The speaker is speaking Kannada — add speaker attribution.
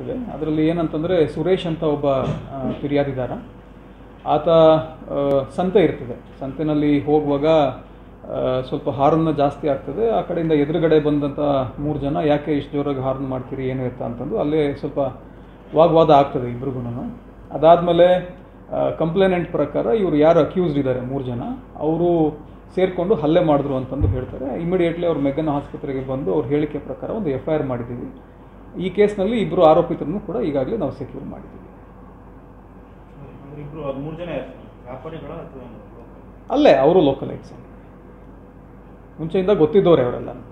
Speaker 1: ಇದೆ ಅದರಲ್ಲಿ ಏನಂತಂದರೆ ಸುರೇಶ್ ಅಂತ ಒಬ್ಬ ಆ, ಫಿರ್ಯಾದಿದಾರ ಆತ ಆ, ಸಂತೆ ಇರ್ತದೆ ಸಂತೆನಲ್ಲಿ ಹೋಗುವಾಗ ಆ, ಸ್ವಲ್ಪ ಹಾರನ್ನ ಜಾಸ್ತಿ ಆಗ್ತದೆ ಆ ಕಡೆಯಿಂದ ಎದುರುಗಡೆ ಬಂದಂಥ ಮೂರು ಜನ ಯಾಕೆ ಇಷ್ಟು ಜೋರಾಗಿ ಹಾರ್ನ್ ಮಾಡ್ತೀರಿ ಏನು ಎತ್ತ ಅಂತಂದು ಅಲ್ಲೇ ಸ್ವಲ್ಪ ವಾಗ್ವಾದ ಆಗ್ತದೆ ಇಬ್ರಿಗೂ ಅದಾದಮೇಲೆ ಕಂಪ್ಲೇನೆಂಟ್ ಪ್ರಕಾರ ಇವರು ಯಾರು ಅಕ್ಯೂಸ್ಡ್ ಇದ್ದಾರೆ ಮೂರು ಜನ ಅವರು ಸೇರಿಕೊಂಡು ಹಲ್ಲೆ ಮಾಡಿದ್ರು ಅಂತಂದು ಹೇಳ್ತಾರೆ ಇಮಿಡಿಯೇಟ್ಲಿ ಅವ್ರು ಮೆಗನ್ ಆಸ್ಪತ್ರೆಗೆ ಬಂದು ಅವ್ರ ಹೇಳಿಕೆ ಪ್ರಕಾರ ಒಂದು ಎಫ್ ಐ ಆರ್ ಮಾಡಿದ್ದೀವಿ ಈ ಕೇಸ್ನಲ್ಲಿ ಇಬ್ಬರು ಆರೋಪಿತರನ್ನು ಕೂಡ ಈಗಾಗಲೇ ನಾವು ಸೆಕ್ಯೂರ್ ಮಾಡಿದ್ದೀವಿ
Speaker 2: ಅಂದ್ರೆ ಇಬ್ರು ಅದು ಮೂರು ಜನ ಯಾರು? ವ್ಯಾಪಾರಿಗಳ ಅಥವಾ ಏನು?
Speaker 1: ಅಲ್ಲೇ ಅವರು ಲೋಕಲ್ ಐಟ್ಸ್ ಮುಂಚೆಯಿಂದ ಗೊತ್ತಿದ್ದವ್ರೆ ಅವರೆಲ್ಲ